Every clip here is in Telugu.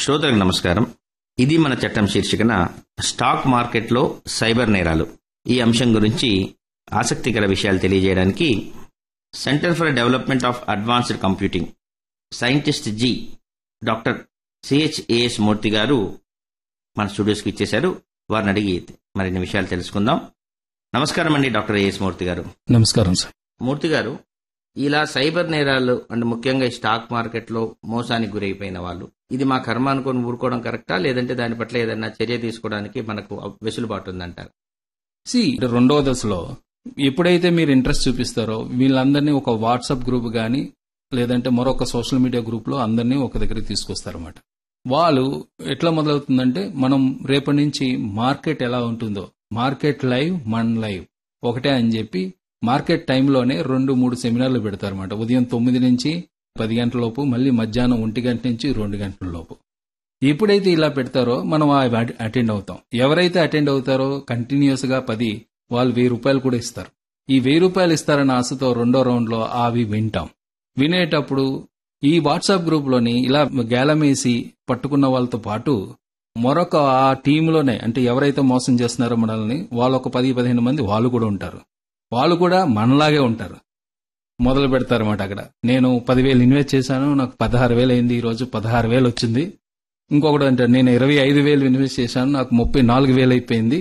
శ్రోతలకు నమస్కారం ఇది మన చట్టం శీర్షికన స్టాక్ మార్కెట్లో సైబర్ నేరాలు ఈ అంశం గురించి ఆసక్తికర విషయాలు తెలియజేయడానికి centre for development of advanced computing scientist G doctor CHAS Murthy గారు మన స్టూడియోస్కి ఇచ్చేశారు వారిని అడిగి మరిన్ని విషయాలు తెలుసుకుందాం నమస్కారం అండి డాక్టర్ ఏఎస్ మూర్తి గారు నమస్కారం సార్ మూర్తి గారు ఇలా సైబర్ నేరాలు అంటే ముఖ్యంగా ఈ స్టాక్ మార్కెట్లో మోసానికి గురైపోయిన వాళ్ళు ఇది మా కర్మ అనుకొని ఊరుకోవడం కరెక్టా లేదంటే దాని పట్ల ఏదైనా చర్య తీసుకోవడానికి మనకు వెసులుబాటు ఉందంటారు సి రెండవ దశలో ఎప్పుడైతే మీరు ఇంట్రెస్ట్ చూపిస్తారో వీళ్ళందరినీ ఒక వాట్సాప్ గ్రూప్ కానీ లేదంటే మరొక సోషల్ మీడియా గ్రూప్ లో అందరినీ ఒక దగ్గరికి తీసుకొస్తారన్నమాట వాళ్ళు ఎట్లా మొదలవుతుందంటే మనం రేపటి నుంచి మార్కెట్ ఎలా ఉంటుందో మార్కెట్ లైవ్ మన్ లైవ్ ఒకటే అని చెప్పి మార్కెట్ టైంలోనే రెండు మూడు సెమినార్లు పెడతారన్నమాట ఉదయం తొమ్మిది నుంచి పది గంటల లోపు మళ్ళీ మధ్యాహ్నం ఒంటి గంట నుంచి రెండు గంటల లోపు ఎప్పుడైతే ఇలా పెడతారో మనం అవి అటెండ్ అవుతాం ఎవరైతే అటెండ్ అవుతారో కంటిన్యూస్ గా పది వాళ్ళు వెయ్యి రూపాయలు కూడా ఇస్తారు ఈ వెయ్యి రూపాయలు ఇస్తారన్న ఆశతో రెండో రౌండ్ లో అవి వింటాం వినేటప్పుడు ఈ వాట్సాప్ గ్రూప్ లోని ఇలా గేలమేసి పట్టుకున్న వాళ్ళతో పాటు మరొక ఆ టీంలోనే అంటే ఎవరైతే మోసం చేస్తున్నారో మనల్ని వాళ్ళు ఒక పది పదిహేను మంది వాళ్ళు కూడా ఉంటారు వాళ్ళు కూడా మనలాగే ఉంటారు మొదలు పెడతారన్నమాట అక్కడ నేను పదివేలు ఇన్వెస్ట్ చేశాను నాకు పదహారు వేలు అయింది ఈ రోజు పదహారు వేలు వచ్చింది ఇంకొకటి అంటే నేను ఇరవై ఐదు వేలు ఇన్వెస్ట్ చేశాను నాకు ముప్పై నాలుగు వేలు అయిపోయింది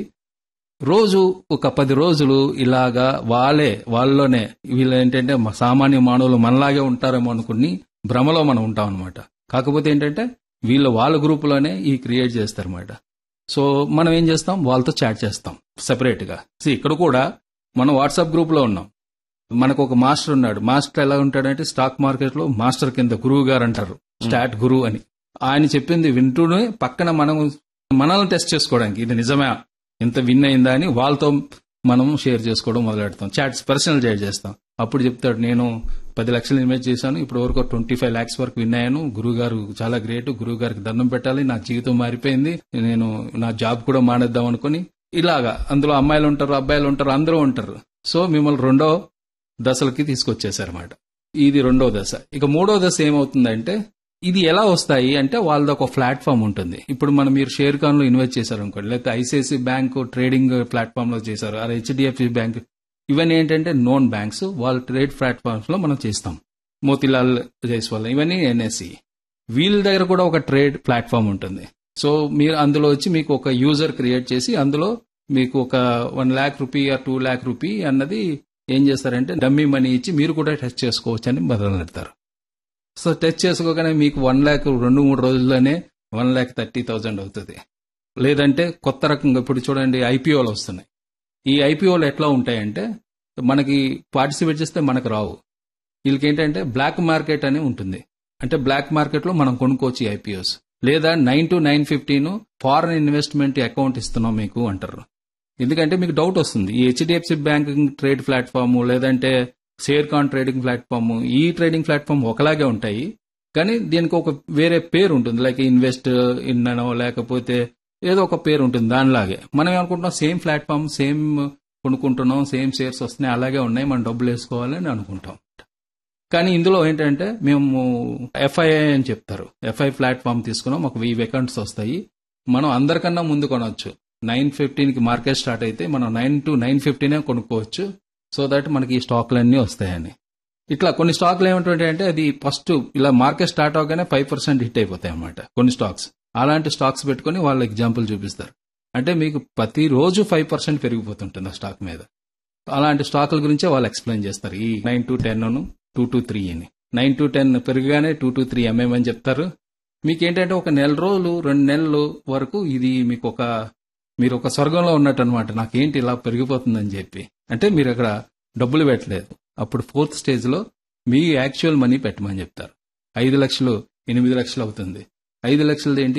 రోజు ఒక పది రోజులు ఇలాగా వాళ్ళే వాళ్ళలోనే వీళ్ళు ఏంటంటే మ- సామాన్య మానవులు మనలాగే ఉంటారేమో అనుకుని భ్రమలో మనం ఉంటాం అనమాట కాకపోతే ఏంటంటే వీళ్ళు వాళ్ళ గ్రూపులోనే ఈ క్రియేట్ చేస్తారన్నమాట సో మనం ఏం చేస్తాం వాళ్ళతో చాట్ చేస్తాం సెపరేట్ గా See, ఇక్కడ కూడా మనం వాట్సాప్ గ్రూప్ లో ఉన్నాం మనకు ఒక మాస్టర్ ఉన్నాడు మాస్టర్ ఎలా ఉంటాడంటే స్టాక్ మార్కెట్ లో మాస్టర్ కింద గురువు గారు అంటారు స్టాట్ గురువు అని ఆయన చెప్పింది వింటూనే పక్కన మనం మనల్ని టెస్ట్ చేసుకోవడానికి ఇది నిజమే ఇంత విన్ అయిందా అని వాళ్ళతో మనం షేర్ చేసుకోవడం మొదలెడతాం చాట్స్ పర్సనల్ చాట్ చేస్తాం అప్పుడు చెప్తాడు నేను పది లక్షలు ఇన్వెస్ట్ చేశాను ఇప్పుడు వరకు ట్వంటీ ఫైవ్ లాక్స్ వరకు విన్ అయ్యాను గురువు గారు చాలా గ్రేట్ గురువు గారికి దండం పెట్టాలి నా జీవితం మారిపోయింది నేను నా జాబ్ కూడా మానేద్దాం అనుకుని ఇలాగా అందులో అమ్మాయిలు ఉంటారు అబ్బాయిలు ఉంటారు అందరూ ఉంటారు సో మిమ్మల్ని రెండో దశలకి తీసుకొచ్చేసారన్నమాట ఇది రెండో దశ ఇక మూడో దశ ఏమవుతుందంటే ఇది ఎలా వస్తాయి అంటే వాళ్ళది ఒక ప్లాట్ఫామ్ ఉంటుంది ఇప్పుడు మనం మీరు షేర్ కాన్ లో ఇన్వెస్ట్ చేశారు అనుకోండి లేకపోతే ఐసిఐసి బ్యాంక్ ట్రేడింగ్ ప్లాట్ఫామ్ లో చేశారు అదే హెచ్డిఎఫ్సి బ్యాంక్ ఇవన్నీ ఏంటంటే నోన్ బ్యాంక్స్ వాళ్ళ ట్రేడ్ ప్లాట్ఫామ్స్ లో మనం చేస్తాం మోతిలాల్ జైస్వాల్ ఇవన్నీ ఎన్ఎస్సి వీళ్ళ దగ్గర కూడా ఒక ట్రేడ్ ప్లాట్ఫామ్ ఉంటుంది సో మీరు అందులో వచ్చి మీకు ఒక యూజర్ క్రియేట్ చేసి అందులో మీకు ఒక one lakh rupee or two lakh rupee అన్నది ఏం చేస్తారంటే డమ్మీ మనీ ఇచ్చి మీరు కూడా టెస్ట్ చేసుకోవచ్చు అని మొదలు పెడతారు సో టెస్ట్ చేసుకోగానే మీకు వన్ ల్యాక్ రెండు మూడు రోజుల్లోనే వన్ ల్యాక్ థర్టీ థౌజండ్ అవుతుంది లేదంటే కొత్త రకంగా ఇప్పుడు చూడండి ఐపీఓలు వస్తున్నాయి ఈ ఐపీఓలు ఎట్లా ఉంటాయంటే మనకి పార్టిసిపేట్ చేస్తే మనకు రావు వీళ్ళకి ఏంటంటే బ్లాక్ మార్కెట్ అని ఉంటుంది అంటే బ్లాక్ మార్కెట్ లో మనం కొనుక్కోవచ్చు ఈ ఐపీఓస్ లేదా nine to nine fifteen foreign investment account ఇస్తున్నాం మీకు అంటారు ఎందుకంటే మీకు డౌట్ వస్తుంది ఈ హెచ్డిఎఫ్సి బ్యాంకింగ్ ట్రేడ్ ప్లాట్ఫామ్ లేదంటే షేర్ కాన్ ట్రేడింగ్ ప్లాట్ఫామ్ ఈ ట్రేడింగ్ ప్లాట్ఫామ్ ఒకలాగే ఉంటాయి కానీ దీనికి ఒక వేరే పేరు ఉంటుంది లైక్ ఇన్వెస్ట్ ఇన్ అనో లేకపోతే ఏదో ఒక పేరు ఉంటుంది దానిలాగే మనం ఏమనుకుంటున్నాం సేమ్ ప్లాట్ఫామ్ సేమ్ కొనుక్కుంటున్నాం సేమ్ షేర్స్ వస్తున్నాయి అలాగే ఉన్నాయి మనం డబ్బులు వేసుకోవాలని అనుకుంటాం కానీ ఇందులో ఏంటంటే మేము ఎఫ్ఐఐ అని చెప్తారు ఎఫ్ఐ ప్లాట్ఫామ్ తీసుకున్నాం ఒక వెయ్యి అకౌంట్స్ వస్తాయి మనం అందరికన్నా ముందు కొనవచ్చు నైన్ ఫిఫ్టీన్ కి మార్కెట్ స్టార్ట్ అయితే మనం నైన్ టు నైన్ ఫిఫ్టీనే కొనుక్కోవచ్చు సో దట్ మనకి ఈ స్టాక్లన్నీ వస్తాయని ఇట్లా కొన్ని స్టాక్లు ఏమిటంటే అది ఫస్ట్ ఇలా మార్కెట్ స్టార్ట్ అవగానే ఫైవ్ పర్సెంట్ హిట్ అయిపోతాయి అన్నమాట కొన్ని స్టాక్స్ అలాంటి స్టాక్స్ పెట్టుకుని వాళ్ళ ఎగ్జాంపుల్ చూపిస్తారు అంటే మీకు ప్రతి రోజు ఫైవ్ పర్సెంట్ పెరిగిపోతుంటుంది ఆ స్టాక్ మీద అలాంటి స్టాకుల గురించే వాళ్ళు ఎక్స్ప్లెయిన్ చేస్తారు ఈ nine to ten two to three అని నైన్ టు టెన్ పెరగగానే టూ టు త్రీ ఎంఎం అని చెప్తారు మీకు ఏంటంటే ఒక నెల రోజులు రెండు నెలలు వరకు ఇది మీకు ఒక మీరు ఒక స్వర్గంలో ఉన్నట్టు అనమాట నాకేంటి ఇలా పెరిగిపోతుందని చెప్పి అంటే మీరు అక్కడ డబ్బులు పెట్టలేదు అప్పుడు ఫోర్త్ స్టేజ్ లో మీ యాక్చువల్ మనీ పెట్టమని చెప్తారు ఐదు లక్షలు ఎనిమిది లక్షలు అవుతుంది ఐదు లక్షలది ఏంటి